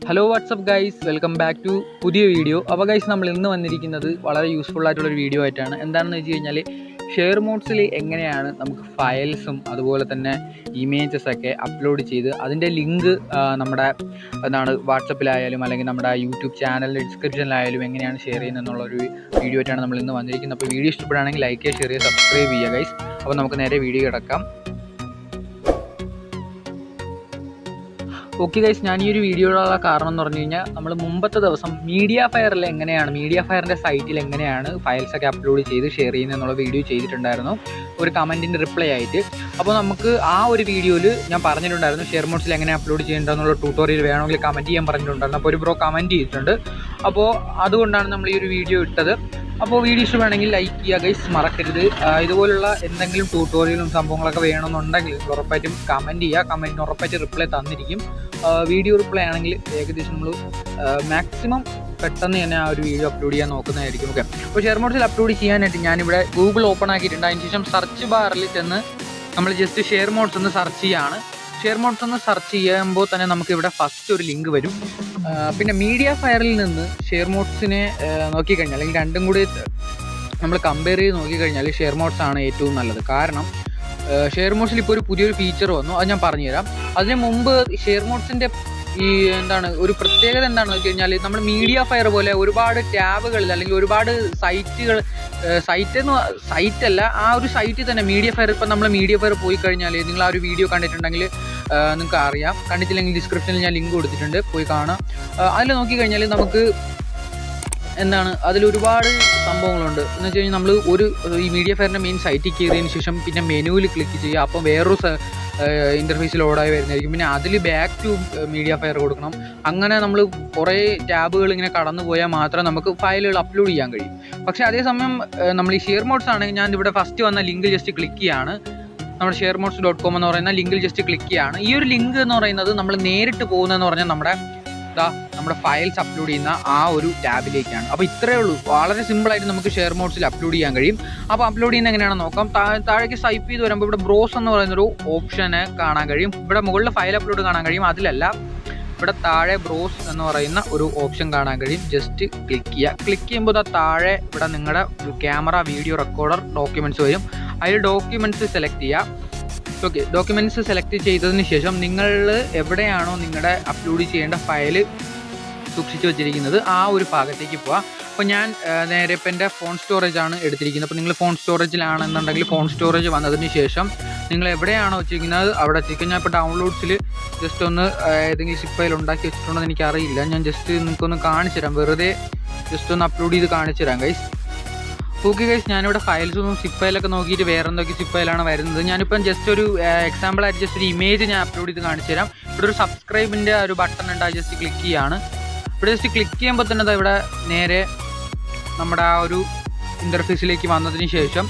hello what's up guys welcome back to പുതിയ video അപ്പോൾ guys നമ്മൾ ഇന്ന് വന്നിരിക്കുന്നത് വളരെ യൂസ്ഫുൾ ആയിട്ടുള്ളൊരു വീഡിയോ ആയിട്ടാണ് എന്താണെന്ന് വെച്ച് കഴിഞ്ഞാൽ ഷെയർ മോഡ്സിൽ എങ്ങനെയാണ് നമുക്ക് ഫയൽസും അതുപോലെ തന്നെ ഇമേജസ് ഒക്കെ അപ്ലോഡ് ചെയ്ത് അതിൻ്റെ ലിങ്ക് നമ്മുടെ എന്താണ് വാട്സപ്പിലായാലും അല്ലെങ്കിൽ നമ്മുടെ യൂട്യൂബ് ചാനലിൻ്റെ ഡിസ്ക്രിപ്ഷനിലായാലും എങ്ങനെയാണ് ഷെയർ ചെയ്യുന്നത് എന്നുള്ളൊരു വീഡിയോ ആയിട്ടാണ് നമ്മൾ ഇന്ന് വന്നിരിക്കുന്നത് അപ്പോൾ വീഡിയോ ഇഷ്ടപ്പെടുകയാണെങ്കിൽ ലൈക്ക് ചെയ്യുക ഷെയർ ചെയ്യുക സബ്സ്ക്രൈബ് ചെയ്യുക ഗൈസ് അപ്പോൾ നമുക്ക് നേരെ വീഡിയോ കിടക്കാം ഓക്കെ ഗൈസ് ഞാൻ ഈ ഒരു വീഡിയോയിലുള്ള കാരണം എന്ന് പറഞ്ഞു കഴിഞ്ഞാൽ നമ്മൾ മുമ്പത്തെ ദിവസം മീഡിയ ഫയറിൽ എങ്ങനെയാണ് മീഡിയ ഫയറിൻ്റെ സൈറ്റിൽ എങ്ങനെയാണ് ഫയൽസ് ഒക്കെ അപ്ലോഡ് ചെയ്ത് ഷെയർ ചെയ്യുന്നത് എന്നുള്ള വീഡിയോ ചെയ്തിട്ടുണ്ടായിരുന്നു ഒരു കമൻറ്റിൻ്റെ റിപ്ലൈ ആയിട്ട് അപ്പോൾ നമുക്ക് ആ ഒരു വീഡിയോയിൽ ഞാൻ പറഞ്ഞിട്ടുണ്ടായിരുന്നു ഷെയർ മോഡ്സിൽ എങ്ങനെ അപ്ലോഡ് ചെയ്യേണ്ടതെന്നുള്ള ട്യൂട്ടോറിയൽ വേണമെങ്കിൽ കമൻറ്റ് ചെയ്യാൻ പറഞ്ഞിട്ടുണ്ടായിരുന്നു അപ്പോൾ ഒരു ബ്രോ കമൻറ്റ് ചെയ്തിട്ടുണ്ട് അപ്പോൾ അതുകൊണ്ടാണ് നമ്മൾ ഈ ഒരു വീഡിയോ ഇട്ടത് അപ്പോൾ വീഡിയോ ഇഷ്ടമാണെങ്കിൽ ലൈക്ക് ചെയ്യുക ഗൈസ് മറക്കരുത് ആ, ഇതുപോലുള്ള എന്തെങ്കിലും ട്യൂട്ടോറിയലും സംഭവങ്ങളൊക്കെ വേണമെന്നുണ്ടെങ്കിൽ നിങ്ങൾ ഉറപ്പായിട്ടും കമൻറ്റ് ചെയ്യുക കമൻറ്റിന് ഉറപ്പായിട്ട് റിപ്ലൈ തന്നിരിക്കും വീഡിയോ റിപ്ലൈ ആണെങ്കിൽ ഏകദേശം നമ്മൾ മാക്സിമം പെട്ടെന്ന് തന്നെ ആ ഒരു വീഡിയോ അപ്ലോഡ് ചെയ്യാൻ നോക്കുന്നതായിരിക്കും ഓക്കെ അപ്പോൾ ഷെയർ മോഡ്സിൽ അപ്ലോഡ് ചെയ്യാനായിട്ട് ഞാനിവിടെ ഗൂഗിൾ ഓപ്പൺ ആക്കിയിട്ടുണ്ട് അതിന് ശേഷം സെർച്ച് ബാറിൽ ചെന്ന് നമ്മൾ ജസ്റ്റ് ഷെയർ മോഡ്സ് ഒന്ന് സെർച്ച് ചെയ്യാണ് ഷെയർ മോഡ്സ് ഒന്ന് സെർച്ച് ചെയ്യുമ്പോൾ തന്നെ നമുക്ക് ഇവിടെ ഫസ്റ്റ് ഒരു ലിങ്ക് വരും ആ, പിന്നെ മീഡിയ ഫയറിൽ നിന്ന് ഷെയർ മോഡ്സിനെ നോക്കിക്കഴിഞ്ഞാൽ അല്ലെങ്കിൽ രണ്ടും കൂടി നമ്മൾ കമ്പയർ ചെയ്ത് നോക്കിക്കഴിഞ്ഞാൽ ഷെയർ മോഡ്സ് ആണ് ഏറ്റവും നല്ലത് കാരണം ഷെയർ മോഡ്സിൽ ഇപ്പോൾ ഒരു പുതിയൊരു ഫീച്ചർ വന്നു അത് ഞാൻ പറഞ്ഞുതരാം അതിന് മുമ്പ് ഷെയർ മോഡ്സിൻ്റെ ഈ എന്താണ് ഒരു പ്രത്യേകത എന്താണെന്ന് വെച്ച് കഴിഞ്ഞാൽ നമ്മൾ മീഡിയ ഫയർ പോലെ ഒരുപാട് ടാബുകളിൽ അല്ലെങ്കിൽ ഒരുപാട് സൈറ്റുകൾ സൈറ്റ് എന്ന് സൈറ്റ് അല്ല ആ ഒരു സൈറ്റിൽ തന്നെ മീഡിയ ഫയർ ഇപ്പം നമ്മൾ മീഡിയ ഫയർ പോയി കഴിഞ്ഞാൽ നിങ്ങൾ ആ ഒരു വീഡിയോ കണ്ടിട്ടുണ്ടെങ്കിൽ നിങ്ങൾക്ക് അറിയാം കണ്ടിട്ടില്ലെങ്കിൽ ഡിസ്ക്രിപ്ഷനിൽ ഞാൻ ലിങ്ക് കൊടുത്തിട്ടുണ്ട് പോയി കാണാം അതിൽ നോക്കിക്കഴിഞ്ഞാൽ നമുക്ക് എന്താണ് അതിൽ ഒരുപാട് സംഭവങ്ങളുണ്ട് എന്ന് വെച്ച് കഴിഞ്ഞാൽ നമ്മൾ ഒരു ഈ മീഡിയ ഫയറിൻ്റെ മെയിൻ സൈറ്റിൽ കയറിയതിന് ശേഷം പിന്നെ മെനുവിൽ ക്ലിക്ക് ചെയ്യുക അപ്പോൾ വേറൊരു ഇൻ്റർഫേസിൽ ഓടായി വരുന്നതായിരിക്കും പിന്നെ അതിൽ ബാക്ക് ടു മീഡിയ ഫയർ കൊടുക്കണം അങ്ങനെ നമ്മൾ കുറേ ടാബുകൾ ഇങ്ങനെ കടന്നു പോയാൽ മാത്രമേ നമുക്ക് ഫയലുകൾ അപ്ലോഡ് ചെയ്യാൻ കഴിയും പക്ഷേ അതേസമയം ഏഹ്, നമ്മൾ ഈ ഷെയർ മോഡ്സ് ആണെങ്കിൽ ഞാൻ ഇവിടെ ഫസ്റ്റ് വന്ന ലിങ്ക് ജസ്റ്റ് ക്ലിക്ക് ചെയ്യാണ് നമ്മുടെ ഷെയർ മോഡ്സ് ഡോട്ട് കോം എന്ന് പറയുന്ന ലിങ്കിൽ ജസ്റ്റ് ക്ലിക്ക് ചെയ്യാണ് ഈ ഒരു ലിങ്ക് എന്ന് പറയുന്നത് നമ്മൾ നേരിട്ട് പോകുന്നതെന്ന് പറഞ്ഞാൽ നമ്മുടെ ഇതാ നമ്മുടെ ഫയൽസ് അപ്ലോഡ് ചെയ്യുന്ന ആ ഒരു ടാബിലേക്കാണ് അപ്പോൾ ഇത്രയേ ഉള്ളൂ വളരെ സിമ്പിളായിട്ട് നമുക്ക് ഷെയർ മോഡ്സിൽ അപ്ലോഡ് ചെയ്യാൻ കഴിയും അപ്പോൾ അപ്ലോഡ് ചെയ്യുന്നത് എങ്ങനെയാണെന്ന് നോക്കാം താ- താഴേക്ക് സ്വൈപ്പ് ചെയ്ത് വരുമ്പോൾ ഇവിടെ ബ്രോസ് എന്ന് പറയുന്നൊരു ഓപ്ഷന് കാണാൻ കഴിയും ഇവിടെ മുകളിൽ ഫയൽ അപ്ലോഡ് കാണാൻ കഴിയും അതിലല്ല ഇവിടെ താഴെ ബ്രോസ് എന്ന് പറയുന്ന ഒരു ഓപ്ഷൻ കാണാൻ കഴിയും ജസ്റ്റ് ക്ലിക്ക് ചെയ്യുക ക്ലിക്ക് ചെയ്യുമ്പോൾ ദാ താഴെ ഇവിടെ നിങ്ങളുടെ ക്യാമറ വീഡിയോ റെക്കോർഡർ ഡോക്യുമെൻറ്റ്സ് വരും അതിൽ ഡോക്യുമെൻറ്റ്സ് സെലക്ട് ചെയ്യുക ഓക്കെ ഡോക്യുമെൻറ്റ്സ് സെലക്ട് ചെയ്തതിന് ശേഷം നിങ്ങൾ എവിടെയാണോ നിങ്ങളുടെ അപ്ലോഡ് ചെയ്യേണ്ട ഫയൽ സൂക്ഷിച്ചു വെച്ചിരിക്കുന്നത് ആ ഒരു ഭാഗത്തേക്ക് പോവാം അപ്പോൾ ഞാൻ ആ, നേരെ ഇപ്പം എൻ്റെ ഫോൺ സ്റ്റോറേജ് ആണ് എടുത്തിരിക്കുന്നത് അപ്പോൾ നിങ്ങൾ ഫോൺ സ്റ്റോറേജിലാണെന്നുണ്ടെങ്കിൽ ഫോൺ സ്റ്റോറേജ് വന്നതിന് ശേഷം നിങ്ങൾ എവിടെയാണോ വെച്ചിരിക്കുന്നത് അവിടെ വെച്ചിരിക്കുന്നത് ഞാൻ ഇപ്പോൾ ഡൗൺലോഡ്സിൽ ജസ്റ്റ് ഒന്ന് ആ, ഏതെങ്കിലും സിപ്പ് ഫയൽ ഉണ്ടാക്കി വെച്ചിട്ടുണ്ടോ എന്ന് എനിക്കറിയില്ല ഞാൻ ജസ്റ്റ് നിങ്ങൾക്കൊന്ന് കാണിച്ചു തരാം വെറുതെ ജസ്റ്റ് ഒന്ന് അപ്ലോഡ് ചെയ്ത് കാണിച്ചു തരാം ഗൈസ് ഓക്കെ ഗൈസ് ഞാനിവിടെ ഫയൽസ് ഒന്നും സിപ്പ് ഫയലൊക്കെ നോക്കിയിട്ട് വേറെ എന്തൊക്കെ സിപ്പ് ഫയലാണ് വരുന്നത് ഞാനിപ്പം ജസ്റ്റ് ഒരു എക്സാമ്പിൾ ആയിട്ട് ജസ്റ്റ് ഒരു ഇമേജ് ഞാൻ അപ്ലോഡ് ചെയ്ത് കാണിച്ചു തരാം ഇവിടെ ഒരു സബ്സ്ക്രൈബിൻ്റെ ഒരു ബട്ടൺ ഉണ്ട് അത് ജസ്റ്റ് ക്ലിക്ക് ചെയ്യാണ് ഇവിടെ ജസ്റ്റ് ക്ലിക്ക് ചെയ്യുമ്പോൾ തന്നെ ദാ ഇവിടെ നേരെ നമ്മുടെ ആ ഒരു ഇൻ്റർഫേസിലേക്ക് വന്നതിന് ശേഷം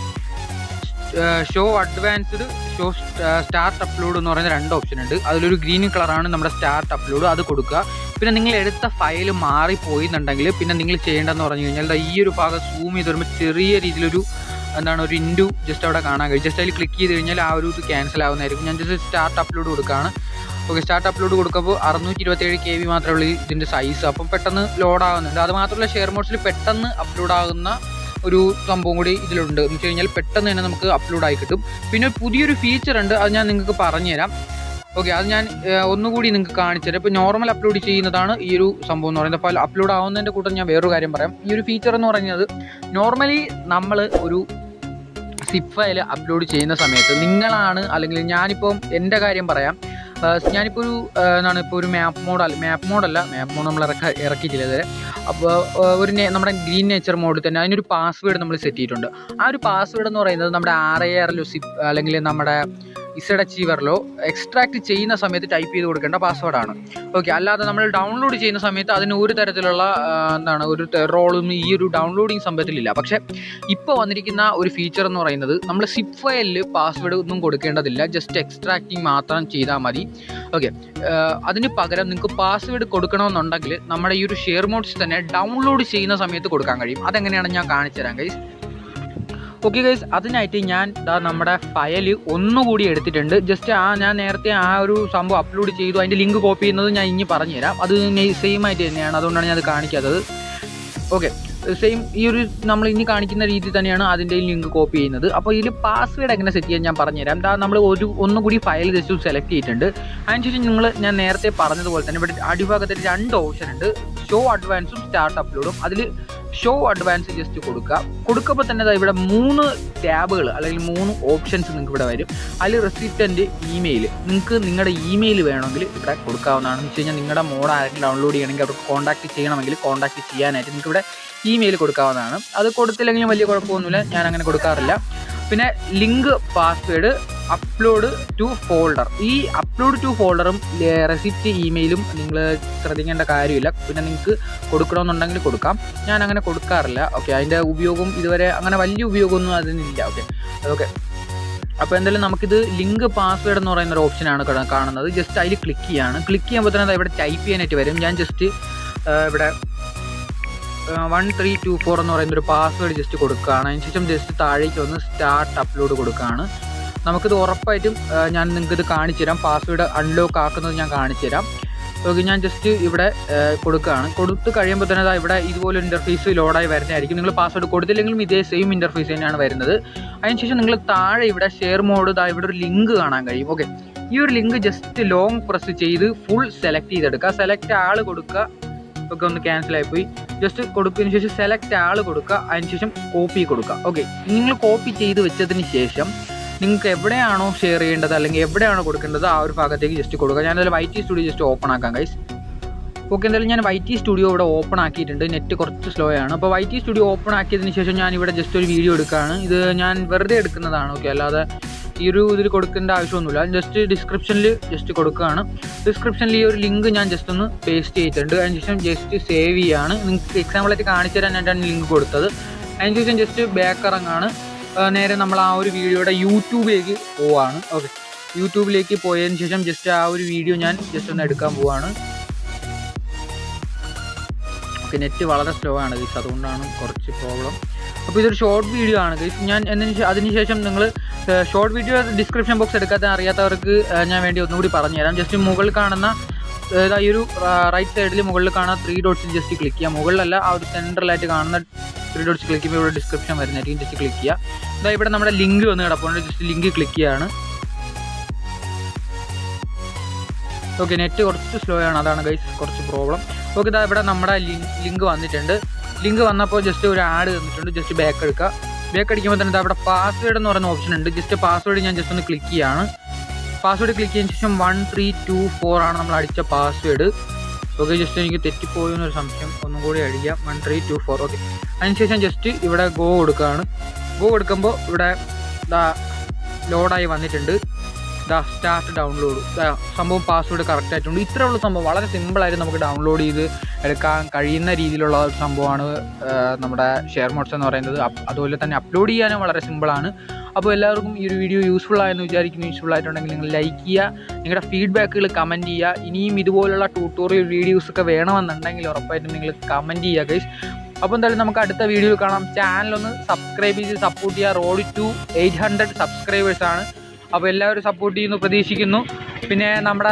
show advanced show start upload എന്ന് പറയുന്ന രണ്ട് ഓപ്ഷൻ ഉണ്ട് അതിലൊരു ഗ്രീൻ കളറാണ് നമ്മുടെ സ്റ്റാർട്ട് അപ്ലോഡ് അത് കൊടുക്കുക പിന്നെ നിങ്ങൾ എടുത്ത ഫയൽ മാറിപ്പോയി എന്നുണ്ടെങ്കിൽ പിന്നെ നിങ്ങൾ ചെയ്യേണ്ടതെന്ന് പറഞ്ഞു കഴിഞ്ഞാൽ ദാ ഈ ഒരു ഭാഗം സൂം ചെയ്ത് വരുമ്പോൾ ചെറിയ രീതിയിലൊരു എന്താണ് ഒരു ഇൻഡു ജസ്റ്റ് അവിടെ കാണാൻ കഴിയും ജസ്റ്റ് അതിൽ ക്ലിക്ക് ചെയ്ത് കഴിഞ്ഞാൽ ആ ഒരു ഇത് ക്യാൻസൽ ആവുന്നതായിരിക്കും ഞാൻ ജസ്റ്റ് സ്റ്റാർട്ട് അപ്ലോഡ് കൊടുക്കുകയാണ് ഓക്കെ സ്റ്റാർട്ട് അപ്ലോഡ് കൊടുക്കുമ്പോൾ അറുന്നൂറ്റി ഇരുപത്തേഴ് കെ ബി മാത്രമേ ഉള്ളൂ ഇതിൻ്റെ സൈസ് അപ്പം പെട്ടെന്ന് ലോഡ് ആകുന്നുണ്ട് അത് മാത്രമല്ല ഷെയർ മോഡ്സിൽ പെട്ടെന്ന് അപ്ലോഡ് ആകുന്ന ഒരു സംഭവം കൂടി ഇതിലുണ്ട് എന്ന് വെച്ച് കഴിഞ്ഞാൽ പെട്ടെന്ന് തന്നെ നമുക്ക് അപ്ലോഡ് ആയി കിട്ടും പിന്നെ ഒരു പുതിയൊരു ഫീച്ചർ ഉണ്ട് അത് ഞാൻ നിങ്ങൾക്ക് പറഞ്ഞുതരാം ഓക്കെ അത് ഞാൻ ഏഹ്, ഒന്നുകൂടി നിങ്ങൾക്ക് കാണിച്ചു തരാം ഇപ്പോൾ നോർമൽ അപ്ലോഡ് ചെയ്യുന്നതാണ് ഈ ഒരു സംഭവം എന്ന് പറയുന്നത് അപ്പോൾ അപ്ലോഡ് ആവുന്നതിൻ്റെ കൂട്ടം ഞാൻ വേറൊരു കാര്യം പറയാം ഈ ഒരു ഫീച്ചർ എന്ന് പറയുന്നത് നോർമലി നമ്മൾ ഒരു സിപ്പ് ഫയൽ അപ്ലോഡ് ചെയ്യുന്ന സമയത്ത് നിങ്ങളാണ് അല്ലെങ്കിൽ ഞാനിപ്പം എൻ്റെ കാര്യം പറയാം ആഹ് ഞാനിപ്പോൾ ഒരു ആഹ് എന്താണ് ഇപ്പോൾ ഒരു മാപ്പ് മോഡല്ല മാപ്പ് മോഡല്ല മാപ്പ് മോഡ് നമ്മൾ ഇറക്ക ഇറക്കിയിട്ടില്ല ഇതുവരെ അപ്പോൾ ഒരു നേ- നമ്മുടെ ഗ്രീൻ നേച്ചർ മോഡിൽ തന്നെ അതിനൊരു പാസ്വേഡ് നമ്മൾ സെറ്റ് ചെയ്തിട്ടുണ്ട് ആ ഒരു പാസ്വേഡ് എന്ന് പറയുന്നത് നമ്മുടെ ആർ എ ആറിലോ സിപ്പ് അല്ലെങ്കിൽ നമ്മുടെ ഇസഡ് അച്ചീവറിലോ എക്സ്ട്രാക്ട് ചെയ്യുന്ന സമയത്ത് ടൈപ്പ് ചെയ്ത് കൊടുക്കേണ്ട പാസ്വേഡാണ് ഓക്കെ അല്ലാതെ നമ്മൾ ഡൗൺലോഡ് ചെയ്യുന്ന സമയത്ത് അതിന് ഒരു തരത്തിലുള്ള ആ, എന്താണ് ഒരു റോളും ഈ ഒരു ഡൗൺലോഡിങ് സംഭവത്തിലില്ല പക്ഷേ ഇപ്പോൾ വന്നിരിക്കുന്ന ഒരു ഫീച്ചർ എന്ന് പറയുന്നത് നമ്മൾ സിപ്പ് ഫയലിൽ പാസ്വേഡ് ഒന്നും കൊടുക്കേണ്ടതില്ല ജസ്റ്റ് എക്സ്ട്രാക്റ്റിംഗ് മാത്രം ചെയ്താൽ മതി ഓക്കെ അതിന് പകരം നിങ്ങൾക്ക് പാസ്വേഡ് കൊടുക്കണമെന്നുണ്ടെങ്കിൽ നമ്മുടെ ഈ ഒരു ഷെയർ മോഡ്സ് തന്നെ ഡൗൺലോഡ് ചെയ്യുന്ന സമയത്ത് കൊടുക്കാൻ കഴിയും അതെങ്ങനെയാണ് ഞാൻ കാണിച്ചു തരാം ഗൈസ് ഓക്കെ ഗൈസ് അതിനായിട്ട് ഞാൻ ദാ നമ്മുടെ ഫയൽ ഒന്നുകൂടി എടുത്തിട്ടുണ്ട് ജസ്റ്റ് ആ ഞാൻ നേരത്തെ ആ ഒരു സംഭവം അപ്ലോഡ് ചെയ്തു അതിൻ്റെ ലിങ്ക് കോപ്പി ചെയ്യുന്നത് ഞാൻ ഇനി പറഞ്ഞുതരാം അത് സെയിം ആയിട്ട് തന്നെയാണ് അതുകൊണ്ടാണ് ഞാൻ അത് കാണിക്കാത്തത് ഓക്കെ സെയിം ഈ ഒരു നമ്മൾ ഇനി കാണിക്കുന്ന രീതി തന്നെയാണ് അതിൻ്റെ ലിങ്ക് കോപ്പി ചെയ്യുന്നത് അപ്പോൾ ഇതിൽ പാസ്വേഡ് എങ്ങനെ സെറ്റ് ചെയ്യാൻ ഞാൻ പറഞ്ഞുതരാം ദാ നമ്മൾ ഒരു ഒന്നുകൂടി ഫയൽ ജസ്റ്റ് സെലക്ട് ചെയ്തിട്ടുണ്ട് അതിനുശേഷം നിങ്ങൾ ഞാൻ നേരത്തെ പറഞ്ഞതുപോലെ തന്നെ ഇവിടെ അടിഭാഗത്തിൽ രണ്ട് ഓപ്ഷൻ ഉണ്ട് ഷോ അഡ്വാൻസും സ്റ്റാർട്ട് അപ്ലോഡും അതിൽ ഷോ അഡ്വാൻസ് ജസ്റ്റ് കൊടുക്കുക കൊടുക്കുമ്പോൾ തന്നെ ദാ ഇവിടെ മൂന്ന് ടാബുകൾ അല്ലെങ്കിൽ മൂന്ന് ഓപ്ഷൻസ് നിങ്ങൾക്ക് ഇവിടെ വരും അതിൽ റെസിപ്റ്റൻ്റ് ഇമെയിൽ നിങ്ങൾക്ക് നിങ്ങളുടെ ഇമെയിൽ വേണമെങ്കിൽ ഇവിടെ കൊടുക്കാവുന്നതാണ് എന്ന് വെച്ച് കഴിഞ്ഞാൽ നിങ്ങളുടെ മോഡ് ആരെങ്കിലും ഡൗൺലോഡ് ചെയ്യണമെങ്കിൽ അവർക്ക് കോൺടാക്ട് ചെയ്യണമെങ്കിൽ കോൺടാക്ട് ചെയ്യാനായിട്ട് നിങ്ങൾക്ക് ഇവിടെ ഇമെയിൽ കൊടുക്കാവുന്നതാണ് അത് കൊടുത്തില്ലെങ്കിലും വലിയ കുഴപ്പമൊന്നുമില്ല ഞാൻ അങ്ങനെ കൊടുക്കാറില്ല പിന്നെ link password upload to folder ഈ അപ്ലോഡ് ടു ഫോൾഡറും റെസിപ്റ്റ് ഇമെയിലും നിങ്ങൾ ശ്രദ്ധിക്കേണ്ട കാര്യമില്ല പിന്നെ നിങ്ങൾക്ക് കൊടുക്കണമെന്നുണ്ടെങ്കിൽ കൊടുക്കാം ഞാൻ അങ്ങനെ കൊടുക്കാറില്ല ഓക്കെ അതിൻ്റെ ഉപയോഗം ഇതുവരെ അങ്ങനെ വലിയ ഉപയോഗമൊന്നും അതിനില്ല ഓക്കെ അതൊക്കെ അപ്പോൾ എന്തായാലും നമുക്കിത് ലിങ്ക് പാസ്വേഡ് എന്ന് പറയുന്ന ഒരു ഓപ്ഷനാണ് കാണ- കാണുന്നത് ജസ്റ്റ് അതിൽ ക്ലിക്ക് ചെയ്യാണ് ക്ലിക്ക് ചെയ്യുമ്പോൾ തന്നെ ദാ ഇവിടെ ടൈപ്പ് ചെയ്യാനായിട്ട് വരും ഞാൻ ജസ്റ്റ് ഇവിടെ വൺ ത്രീ ടു ഫോർ എന്ന് പറയുന്ന ഒരു പാസ്വേഡ് ജസ്റ്റ് കൊടുക്കുകയാണ് അതിനുശേഷം ജസ്റ്റ് താഴേക്ക് വന്ന് സ്റ്റാർട്ട് അപ്ലോഡ് കൊടുക്കുകയാണ് നമുക്കിത് ഉറപ്പായിട്ടും ആ, ഞാൻ നിങ്ങൾക്ക് ഇത് കാണിച്ചു തരാം പാസ്വേഡ് അൺലോക്ക് ആക്കുന്നത് ഞാൻ കാണിച്ചു തരാം ഓക്കെ ഞാൻ ജസ്റ്റ് ഇവിടെ ആ, കൊടുക്കുകയാണ് കൊടുത്ത് കഴിയുമ്പോൾ തന്നെ ദാ ഇവിടെ ഇതുപോലെ ഇൻ്റർഫേസ് ലോഡായി വരുന്നതായിരിക്കും നിങ്ങൾ പാസ്വേഡ് കൊടുത്തില്ലെങ്കിലും ഇതേ സെയിം ഇൻ്റർഫേസ് തന്നെയാണ് വരുന്നത് അതിനുശേഷം നിങ്ങൾ താഴെ ഇവിടെ ഷെയർ മോഡ് ദാ ഇവിടെ ഒരു ലിങ്ക് കാണാൻ കഴിയും ഓക്കെ ഈ ഒരു ലിങ്ക് ജസ്റ്റ് ലോങ് പ്രസ് ചെയ്ത് ഫുൾ സെലക്ട് ചെയ്തെടുക്കുക സെലക്ട് ആൾ കൊടുക്കുക ഒക്കെ ഒന്ന് ക്യാൻസൽ ആയിപ്പോയി ജസ്റ്റ് കൊടുത്തതിന് ശേഷം സെലക്ട് ആൾ കൊടുക്കുക അതിനുശേഷം കോപ്പി കൊടുക്കുക ഓക്കെ നിങ്ങൾ കോപ്പി ചെയ്ത് വെച്ചതിന് ശേഷം നിങ്ങൾക്ക് എവിടെയാണോ ഷെയർ ചെയ്യേണ്ടത് അല്ലെങ്കിൽ എവിടെയാണോ കൊടുക്കേണ്ടത് ആ ഒരു ഭാഗത്തേക്ക് ജസ്റ്റ് കൊടുക്കുക ഞാൻ അതിൽ Y T studio just open ആക്കാം ഗൈസ് ഓക്കെ എന്തായാലും ഞാൻ വൈ ടി സ്റ്റുഡിയോ ഇവിടെ ഓപ്പൺ ആക്കിയിട്ടുണ്ട് നെറ്റ് കുറച്ച് സ്ലോ ആണ് അപ്പോൾ വൈ ടി സ്റ്റുഡിയോ ഓപ്പൺ ആക്കിയതിന് ശേഷം ഞാൻ ഇവിടെ ജസ്റ്റ് ഒരു വീഡിയോ എടുക്കുകയാണ് ഇത് ഞാൻ വെറുതെ എടുക്കുന്നതാണ് ഓക്കെ അല്ലാതെ ഈ ഒരു ഇതിൽ കൊടുക്കേണ്ട ആവശ്യമൊന്നുമില്ല ജസ്റ്റ് ഡിസ്ക്രിപ്ഷനിൽ ജസ്റ്റ് കൊടുക്കുകയാണ് ഡിസ്ക്രിപ്ഷനിൽ ഈ ഒരു ലിങ്ക് ഞാൻ ജസ്റ്റ് ഒന്ന് പേസ്റ്റ് ചെയ്തിട്ടുണ്ട് അതിനുശേഷം ജസ്റ്റ് സേവ് ചെയ്യാണ് നിങ്ങൾക്ക് എക്സാമ്പിളായിട്ട് കാണിച്ചു തരാനായിട്ടാണ് ലിങ്ക് കൊടുത്തത് അതിനുശേഷം ജസ്റ്റ് ബാക്ക് ഇറങ്ങാണ് ആ, നേരെ നമ്മൾ ആ ഒരു വീഡിയോയുടെ യൂട്യൂബിലേക്ക് പോവാണ് ഓക്കെ യൂട്യൂബിലേക്ക് പോയതിന് ശേഷം ജസ്റ്റ് ആ ഒരു വീഡിയോ ഞാൻ ജസ്റ്റ് ഒന്ന് എടുക്കാൻ പോവാണ് ഓക്കെ നെറ്റ് വളരെ സ്ലോ ആണ് ഗൈസ് അതുകൊണ്ടാണ് കുറച്ച് പ്രോബ്ലം അപ്പോൾ ഇതൊരു ഷോർട്ട് വീഡിയോ ആണ് ഗൈസ് ഞാൻ എന്നതിന് ശേ- അതിനുശേഷം നിങ്ങൾ ഷോർട്ട് വീഡിയോ ഡിസ്ക്രിപ്ഷൻ ബോക്സ് എടുക്കാത്ത അറിയാത്തവർക്ക് ആ, ഞാൻ വേണ്ടി ഒന്നുകൂടി പറഞ്ഞുതരാം ജസ്റ്റ് മുകളിൽ കാണുന്ന ഏതാ ഈ ഒരു റൈറ്റ് സൈഡിൽ മുകളിൽ കാണുന്ന ത്രീ ഡോട്ട്സ് ജസ്റ്റ് ക്ലിക്ക് ചെയ്യുക മുകളിലല്ല ആ ഒരു സെൻട്രലായിട്ട് കാണുന്ന ത്രീ ഡോട്ട്സ് ക്ലിക്ക് ചെയ്യുമ്പോൾ ഇവിടെ ഡിസ്ക്രിപ്ഷൻ വരുന്നതായിരിക്കും ജസ്റ്റ് ക്ലിക്ക് ചെയ്യുക ഇതാ ഇവിടെ നമ്മുടെ ലിങ്ക് വന്ന് കിടപ്പുണ്ട് ജസ്റ്റ് ലിങ്ക് ക്ലിക്ക് ചെയ്യാണ് ഓക്കെ നെറ്റ് കുറച്ച് സ്ലോ ആണ് അതാണ് ഗൈസ് കുറച്ച് പ്രോബ്ലം ഓക്കെ ഇതാ ഇവിടെ നമ്മുടെ ലിങ്ക് വന്നിട്ടുണ്ട് ലിങ്ക് വന്നപ്പോൾ ജസ്റ്റ് ഒരു ആഡ് തന്നിട്ടുണ്ട് ജസ്റ്റ് ബാക്ക് എടുക്കുക ബാക്ക് അടിക്കുമ്പോൾ തന്നെ ദാ ഇവിടെ പാസ്വേഡ് എന്ന് പറയുന്ന ഓപ്ഷൻ ഉണ്ട് ജസ്റ്റ് പാസ്വേഡ് ഞാൻ ജസ്റ്റ് ഒന്ന് ക്ലിക്ക് ചെയ്യാണ് പാസ്വേഡ് ക്ലിക്ക് ചെയ്തതിന് ശേഷം വൺ ത്രീ ടു ഫോർ ആണ് നമ്മൾ അടിച്ച പാസ്വേഡ് ഓക്കെ ജസ്റ്റ് എനിക്ക് തെറ്റിപ്പോയോ എന്നൊരു സംശയം ഒന്നും കൂടി അടിക്കാം one three two four okay അതിനുശേഷം ജസ്റ്റ് ഇവിടെ ഗോ കൊടുക്കുകയാണ് ഗോ കൊടുക്കുമ്പോൾ ഇവിടെ ദാ ലോഡായി വന്നിട്ടുണ്ട് ദാ സ്റ്റാർട്ട് ഡൗൺലോഡ് സംഭവം പാസ്വേഡ് കറക്റ്റ് ആയിട്ടുണ്ട് ഇത്രയുള്ള സംഭവം വളരെ സിമ്പിളായിട്ട് നമുക്ക് ഡൗൺലോഡ് ചെയ്ത് എടുക്കാൻ കഴിയുന്ന രീതിയിലുള്ള ഒരു സംഭവമാണ് ആ, നമ്മുടെ ഷെയർ മോഡ്സ് എന്ന് പറയുന്നത് അപ്പ് അതുപോലെ തന്നെ അപ്ലോഡ് ചെയ്യാനും വളരെ സിമ്പിളാണ് അപ്പോൾ എല്ലാവർക്കും ഈ ഒരു വീഡിയോ യൂസ്ഫുൾ ആയെന്ന് വിചാരിക്കുന്നു യൂസ്ഫുൾ ആയിട്ടുണ്ടെങ്കിൽ നിങ്ങൾ ലൈക്ക് ചെയ്യുക നിങ്ങളുടെ ഫീഡ്ബാക്കുകൾ കമൻറ്റ് ചെയ്യുക ഇനിയും ഇതുപോലുള്ള ട്യൂട്ടോറിയൽ വീഡിയോസ് ഒക്കെ വേണമെന്നുണ്ടെങ്കിൽ ഉറപ്പായിട്ടും നിങ്ങൾ കമൻറ്റ് ചെയ്യുക ഗൈസ് അപ്പോൾ എന്തായാലും നമുക്ക് അടുത്ത വീഡിയോയിൽ കാണാം ചാനൽ ഒന്ന് സബ്സ്ക്രൈബ് ചെയ്ത് സപ്പോർട്ട് ചെയ്യുക road to eight hundred subscribers ആണ് അപ്പോൾ എല്ലാവരും സപ്പോർട്ട് ചെയ്യുന്നു പ്രതീക്ഷിക്കുന്നു പിന്നെ നമ്മുടെ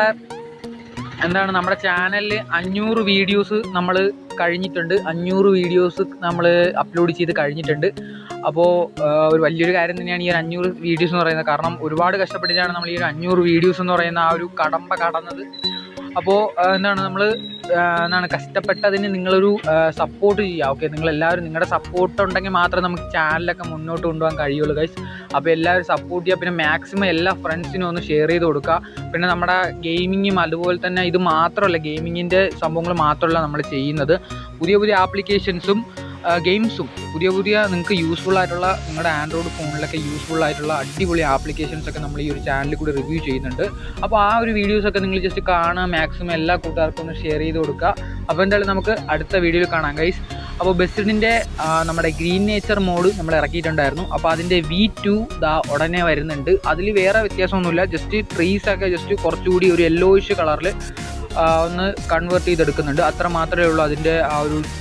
എന്താണ് നമ്മുടെ ചാനലിൽ അഞ്ഞൂറ് വീഡിയോസ് നമ്മൾ കഴിഞ്ഞിട്ടുണ്ട് അഞ്ഞൂറ് വീഡിയോസ് നമ്മൾ അപ്ലോഡ് ചെയ്ത് കഴിഞ്ഞിട്ടുണ്ട് അപ്പോൾ ഒരു വലിയൊരു കാര്യം തന്നെയാണ് ഈ ഒരു അഞ്ഞൂറ് വീഡിയോസ് എന്ന് പറയുന്നത് കാരണം ഒരുപാട് കഷ്ടപ്പെട്ടിട്ടാണ് നമ്മൾ ഈ ഒരു അഞ്ഞൂറ് വീഡിയോസ് എന്ന് പറയുന്ന ആ ഒരു കടമ്പ കടന്നത് അപ്പോൾ എന്താണ് നമ്മൾ എന്താണ് കഷ്ടപ്പെട്ടതിന് നിങ്ങളൊരു സപ്പോർട്ട് ചെയ്യുക ഓക്കെ നിങ്ങളെല്ലാവരും നിങ്ങളുടെ സപ്പോർട്ട് ഉണ്ടെങ്കിൽ മാത്രമേ നമുക്ക് ചാനലൊക്കെ മുന്നോട്ട് കൊണ്ടുപോകാൻ കഴിയുള്ളൂ ഗൈസ് അപ്പോൾ എല്ലാവരും സപ്പോർട്ട് ചെയ്യുക പിന്നെ മാക്സിമം എല്ലാ ഫ്രണ്ട്സിനും ഒന്ന് ഷെയർ ചെയ്ത് കൊടുക്കുക പിന്നെ നമ്മുടെ ഗെയിമിങ്ങും അതുപോലെ തന്നെ ഇത് മാത്രമല്ല ഗെയിമിങ്ങിൻ്റെ സംഭവങ്ങൾ മാത്രമല്ല നമ്മൾ ചെയ്യുന്നത് പുതിയ പുതിയ ആപ്ലിക്കേഷൻസും ഗെയിംസും പുതിയ പുതിയ നിങ്ങൾക്ക് യൂസ്ഫുൾ ആയിട്ടുള്ള നിങ്ങളുടെ ആൻഡ്രോയിഡ് ഫോണിലൊക്കെ യൂസ്ഫുൾ ആയിട്ടുള്ള അടിപൊളി ആപ്ലിക്കേഷൻസ് ഒക്കെ നമ്മൾ ഈ ഒരു ചാനലിൽ കൂടി റിവ്യൂ ചെയ്യുന്നുണ്ട് അപ്പോൾ ആ ഒരു വീഡിയോസ് ഒക്കെ നിങ്ങൾ ജസ്റ്റ് കാണുക മാക്സിമം എല്ലാ കൂട്ടുകാർക്കും ഒന്ന് ഷെയർ ചെയ്ത് കൊടുക്കുക അപ്പോൾ എന്തായാലും നമുക്ക് അടുത്ത വീഡിയോയിൽ കാണാം ഗൈസ് അപ്പോൾ ബസ്സിൻ്റെ നമ്മുടെ ഗ്രീൻ നേച്ചർ മോഡ് നമ്മൾ ഇറക്കിയിട്ടുണ്ടായിരുന്നു അപ്പോൾ അതിൻ്റെ വി ടു ദാ ഉടനെ വരുന്നുണ്ട് അതിൽ വേറെ വ്യത്യാസമൊന്നുമില്ല ജസ്റ്റ് ട്രീസ് ഒക്കെ ജസ്റ്റ് കുറച്ചുകൂടി ഒരു യെല്ലോയിഷ് കളറിൽ ഒന്ന് കൺവേർട്ട് ചെയ്തെടുക്കുന്നുണ്ട് അത്ര മാത്രമേ ഉള്ളൂ അതിൻ്റെ ആ ഒരു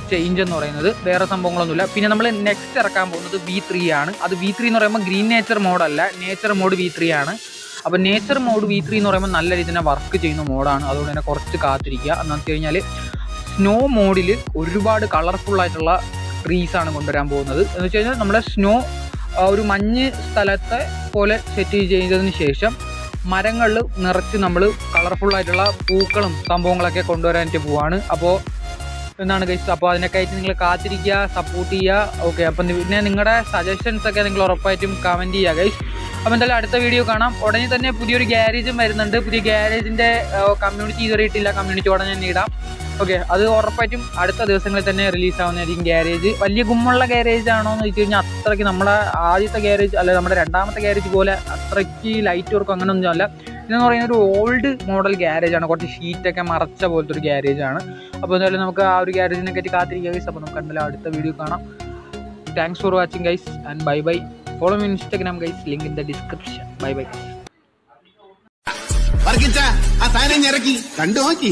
ചേഞ്ച് എന്ന് പറയുന്നത് വേറെ സംഭവങ്ങളൊന്നുമില്ല പിന്നെ നമ്മൾ നെക്സ്റ്റ് ഇറക്കാൻ പോകുന്നത് വി ത്രീ ആണ് അത് വി ത്രീ എന്ന് പറയുമ്പോൾ ഗ്രീൻ നേച്ചർ മോഡല്ല നേച്ചർ മോഡ് വി ത്രീ ആണ് അപ്പോൾ നേച്ചർ മോഡ് വി ത്രീ എന്ന് പറയുമ്പോൾ നല്ല രീതിയിൽ തന്നെ വർക്ക് ചെയ്യുന്ന മോഡാണ് അതുകൊണ്ട് തന്നെ കുറച്ച് കാത്തിരിക്കുക എന്ന് വെച്ച് കഴിഞ്ഞാൽ സ്നോ മോഡിൽ ഒരുപാട് കളർഫുൾ ആയിട്ടുള്ള ട്രീസ് ആണ് കൊണ്ടുവരാൻ പോകുന്നത് എന്ന് വെച്ച് കഴിഞ്ഞാൽ നമ്മുടെ സ്നോ ഒരു മഞ്ഞ് സ്ഥലത്തെ പോലെ സെറ്റ് ചെയ്തതിന് ശേഷം മരങ്ങളിൽ നിറച്ച് നമ്മൾ കളർഫുൾ ആയിട്ടുള്ള പൂക്കളും സംഭവങ്ങളൊക്കെ കൊണ്ടുവരാനായിട്ട് പോവാണ് അപ്പോൾ എന്താണ് ഗൈസ് അപ്പോൾ അതിനൊക്കെ ആയിട്ട് നിങ്ങൾ കാത്തിരിക്കുക സപ്പോർട്ട് ചെയ്യുക ഓക്കെ അപ്പം പിന്നെ നിങ്ങളുടെ സജഷൻസ് ഒക്കെ നിങ്ങൾ ഉറപ്പായിട്ടും കമൻറ്റ് ചെയ്യുക ഗൈസ് അപ്പോൾ എന്തായാലും അടുത്ത വീഡിയോ കാണാം ഉടനെ തന്നെ പുതിയൊരു ഗ്യാരേജും വരുന്നുണ്ട് പുതിയ ഗ്യാരേജിൻ്റെ കമ്മ്യൂണിറ്റി ഇതുവരെ ഇട്ടില്ല കമ്മ്യൂണിറ്റി ഉടനെ തന്നെ ഇടാം ഓക്കെ അത് ഉറപ്പായിട്ടും അടുത്ത ദിവസങ്ങളിൽ തന്നെ റിലീസ് ആവുന്നതായിരിക്കും ഗ്യാരേജ് വലിയ ഗുമ്മുള്ള ഗ്യാരേജ് ആണോ എന്ന് വെച്ച് കഴിഞ്ഞാൽ അത്രയ്ക്ക് നമ്മുടെ ആദ്യത്തെ ഗ്യാരേജ് അല്ല നമ്മുടെ രണ്ടാമത്തെ ഗ്യാരേജ് പോലെ അത്രയ്ക്ക് ലൈറ്റ് വർക്കും അങ്ങനെയൊന്നും അല്ല ഇതെന്ന് പറയുന്ന ഒരു ഓൾഡ് മോഡൽ ഗ്യാരേജ് ആണ് കുറച്ച് ഷീറ്റൊക്കെ മറച്ച പോലത്തെ ഒരു ഗ്യാരേജ് ആണ് അപ്പോൾ എന്തായാലും നമുക്ക് ആ ഒരു ഗ്യാരേജിനെ പറ്റി കാത്തിരിക്കുക ഗൈസ് അപ്പോൾ നമുക്ക് എന്തായാലും അടുത്ത വീഡിയോ കാണാം thanks for watching guys and bye bye follow me Instagram guys link in the description bye bye വർക്കിച്ച ആ സാധനം ഇറക്കി കണ്ടു നോക്കി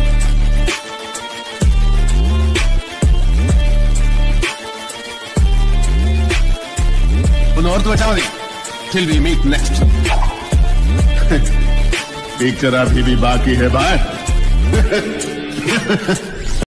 ഒന്ന് ഓർത്ത് വെച്ചാൽ മതി till we meet next picture अभी भी बाकी है भाई